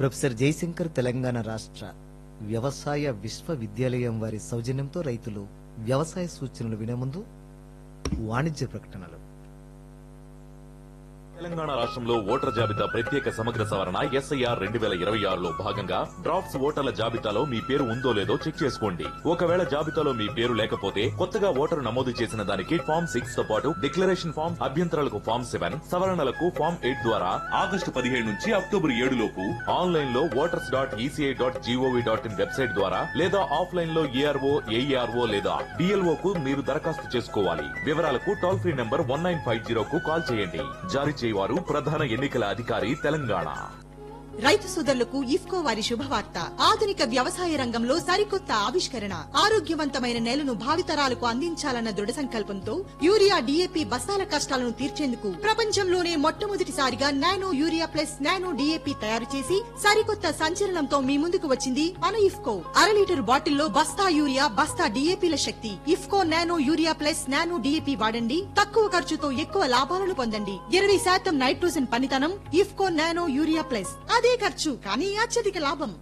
professor Jayashankar Telangana రాష్ట్ర వ్యవసాయ విశ్వవిద్యాలయం వారి సౌజన్యంతో రైతులు వ్యవసాయ సూచనలు వినే ముందు వాణిజ్య ప్రకటనలు తెలంగాణ రాష్ట్రంలో ఓటర్ జాబితా ప్రత్యేక సమగ్ర సవరణ ఎస్ఐఆర్ రెండు వేల ఇరవై ఆరులో భాగంగా డ్రాఫ్ట్స్ ఓటర్ల జాబితాలో మీ పేరు ఉందో లేదో చెక్ చేసుకోండి ఒకవేళ జాబితాలో మీ పేరు లేకపోతే కొత్తగా ఓటరు నమోదు చేసిన దానికి ఫామ్ సిక్స్ తో పాటు డిక్లరేషన్ ఫామ్ అభ్యంతరాలకు ఫామ్ సెవెన్ సవరణలకు ఫామ్ ఎయిట్ ద్వారా ఆగస్టు పదిహేడు నుంచి అక్టోబర్ ఏడు లోపు ఆన్లైన్ లో voters dot ECI dot GOV dot in website ద్వారా లేదా ఆఫ్లైన్ లో ఏఆర్ఓ ఏఈఆర్ఓ లేదా డిఎల్ఓ కు మీరు దరఖాస్తు చేసుకోవాలి వివరాలకు toll free number one nine five zero కు కాల్ చేయండి జారీ చేయవారు ప్రధాన ఎన్నికల అధికారి తెలంగాణ రైతు సోదరులకు ఇఫ్కో వారి శుభవార్త ఆధునిక వ్యవసాయ రంగంలో సరికొత్త ఆవిష్కరణ ఆరోగ్యవంతమైన నేలను భావితరాలకు అందించాలన్న దృఢ సంకల్పంతో యూరియా డిఏపి బస్తాల కష్టాలను తీర్చేందుకు ప్రపంచంలోనే మొట్టమొదటిసారిగా nano urea plus nano DAP తయారు చేసి సరికొత్త సంచలనంతో మీ ముందుకు వచ్చింది మన ఇఫ్కో అర లీటర్ బాటిల్లో బస్తా యూరియా బస్తా డిఏపిల శక్తి IFFCO nano urea plus nano DAP వాడండి తక్కువ ఖర్చుతో ఎక్కువ లాభాలను పొందండి ఇరవై శాతం నైట్రోజన్ పనితనం ఇఫ్కో నానో యూరియా ప్లస్ అదే ఖర్చు కానీ అత్యధిక లాభం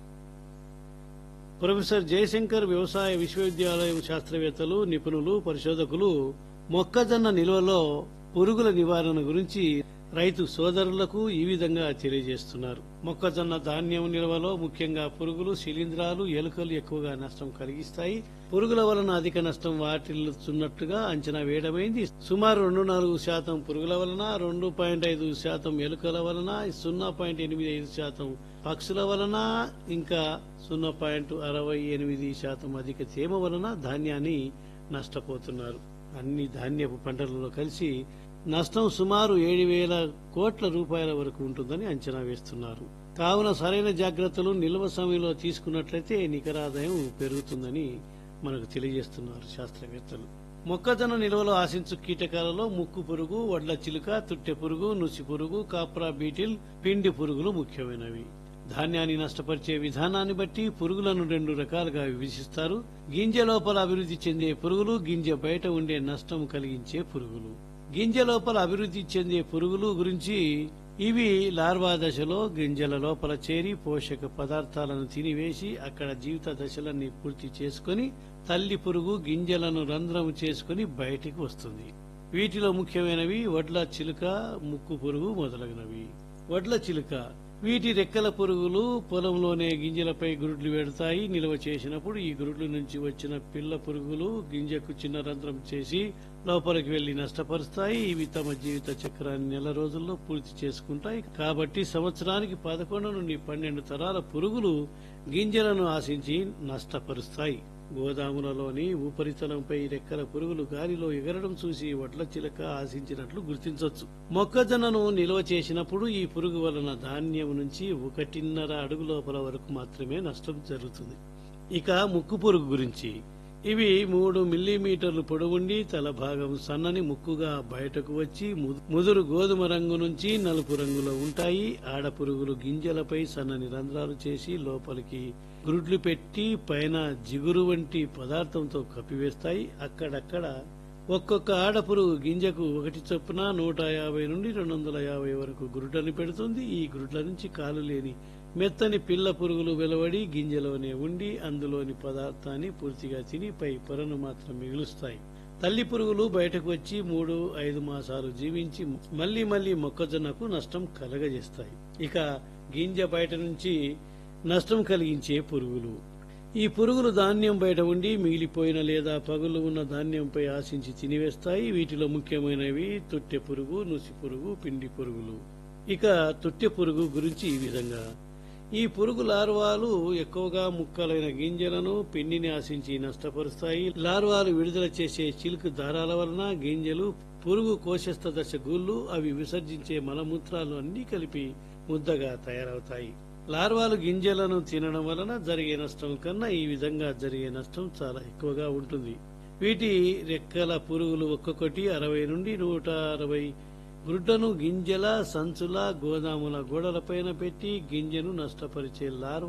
ప్రొఫెసర్ జయశంకర్ వ్యవసాయ విశ్వవిద్యాలయం శాస్త్రవేత్తలు నిపుణులు పరిశోధకులు మొక్కజొన్న నిల్వలో పురుగుల నివారణ గురించి రైతు సోదరులకు ఈ విధంగా తెలియజేస్తున్నారు మొక్కజొన్న ధాన్యం నిల్వలో ముఖ్యంగా పురుగులు శిలీంధ్రాలు ఎలుకలు ఎక్కువగా నష్టం కలిగిస్తాయి పురుగుల వలన అధిక నష్టం వాటిల్లుతున్నట్టుగా అంచనా వేయడమైంది సుమారు రెండు నాలుగు శాతం పురుగుల వలన రెండు పాయింట్ ఐదు శాతం ఎలుకల వలన సున్నా పాయింట్ ఎనిమిది ఐదు శాతం పక్షుల వలన ఇంకా సున్నా పాయింట్ అరవై ఎనిమిది శాతం అధిక తేమ వలన ధాన్యాన్ని నష్టపోతున్నారు అన్ని ధాన్యపు పంటలలో కలిసి నష్టం సుమారు ఏడు వేల కోట్ల రూపాయల వరకు ఉంటుందని అంచనా వేస్తున్నారు కావున సరైన జాగ్రత్తలు నిల్వ సమయంలో తీసుకున్నట్లయితే నికర ఆదాయం పెరుగుతుందని మనకు తెలియజేస్తున్నారు శాస్త్రవేత్తలు మొక్కజొన్న నిల్వలో ఆశించు కీటకాలలో ముక్కు పురుగు వడ్ల చిలుక తుట్టె పురుగు నుసి పురుగు కాప్రా బీటిల్ పిండి పురుగులు ముఖ్యమైనవి ధాన్యాన్ని నష్టపరిచే విధానాన్ని బట్టి పురుగులను రెండు రకాలుగా విభజిస్తారు గింజ లోపల అభివృద్ధి చెందే పురుగులు గింజ బయట ఉండే నష్టం కలిగించే పురుగులు గింజ లోపల అభివృద్ధి చెందే పురుగులు గురించి ఇవి లార్వా దశలో గింజల లోపల చేరి పోషక పదార్థాలను తినివేసి అక్కడ జీవిత దశలన్నీ పూర్తి చేసుకొని తల్లి పురుగు గింజలను రంధ్రం చేసుకుని బయటికి వస్తుంది వీటిలో ముఖ్యమైనవి వడ్ల చిలుక ముక్కు పురుగు మొదలగునవి వడ్ల చిలుక వీటి రెక్కల పురుగులు పొలంలోనే గింజలపై గురుడ్లు పెడతాయి నిల్వ చేసినప్పుడు ఈ గురుడ్ల నుంచి వచ్చిన పిల్ల పురుగులు గింజకు చిన్న రంధ్రం చేసి లోపలికి వెళ్లి నష్టపరుస్తాయి ఇవి తమ జీవిత చక్రాన్ని నెల రోజుల్లో పూర్తి చేసుకుంటాయి కాబట్టి సంవత్సరానికి పదకొండు నుండి పన్నెండు తరాల పురుగులు గింజలను ఆశించి నష్టపరుస్తాయి గోదాములలోని ఉపరితలంపై రెక్కల పురుగులు గాలిలో ఎగరడం చూసి వడ్ల చిలక ఆశించినట్లు గుర్తించవచ్చు మొక్కజొన్నను నిల్వ చేసినప్పుడు ఈ పురుగు వలన ధాన్యం నుంచి ఒకటిన్నర అడుగు లోపల వరకు మాత్రమే నష్టం జరుగుతుంది ఇక ముక్కు పురుగు గురించి ఇవి మూడు మిల్లీమీటర్లు పొడవుండి తల భాగం సన్నని ముక్కుగా బయటకు వచ్చి ము- ముదురు గోధుమ రంగు నుంచి నలుపు రంగులో ఉంటాయి ఆడపురుగులు గింజలపై సన్నని రంధ్రాలు చేసి లోపలికి గ్రుడ్లు పెట్టి పైన జిగురు వంటి పదార్థంతో కప్పివేస్తాయి అక్కడక్కడ ఒక్కొక్క ఆడపురుగు గింజకు ఒకటి చొప్పున నూట యాభై నుండి రెండు వందల యాభై వరకు గురుటని పెడుతుంది ఈ గురుట్ల నుంచి కాలు లేని మెత్తని పిల్ల పురుగులు వెలువడి గింజలోనే ఉండి అందులోని పదార్థాన్ని పూర్తిగా తిని పై పొరను మాత్రం మిగులుస్తాయి తల్లి పురుగులు బయటకు వచ్చి మూడు ఐదు మాసాలు జీవించి మళ్లీ మళ్లీ మొక్కజొన్నకు నష్టం కలగజేస్తాయి ఇక గింజ బయట నుంచి నష్టం కలిగించే పురుగులు ఈ పురుగులు ధాన్యం బయట ఉండి మిగిలిపోయిన లేదా పగులు ఉన్న ధాన్యంపై ఆశించి తినివేస్తాయి వీటిలో ముఖ్యమైనవి తొట్టె పురుగు నుసి పురుగు పిండి పురుగులు ఇక తొట్టె పురుగు గురించి ఈ విధంగా ఈ పురుగు లార్వాలు ఎక్కువగా ముక్కలైన గింజలను పిండిని ఆశించి నష్టపరుస్తాయి లార్వాలు విడుదల చేసే చిలుకు దారాల వలన గింజలు పురుగు కోశస్థ దశ గూళ్ళు అవి విసర్జించే మలమూత్రాలు అన్నీ కలిపి ముద్దగా తయారవుతాయి లార్వాలు గింజలను తినడం వలన జరిగే నష్టం కన్నా ఈ విధంగా జరిగే నష్టం చాలా ఎక్కువగా ఉంటుంది వీటి రెక్కల పురుగులు ఒక్కొక్కటి అరవై నుండి నూట అరవై గుడ్డను గింజల సంచుల గోదాముల గోడలపైన పెట్టి గింజను నష్టపరిచే లార్వా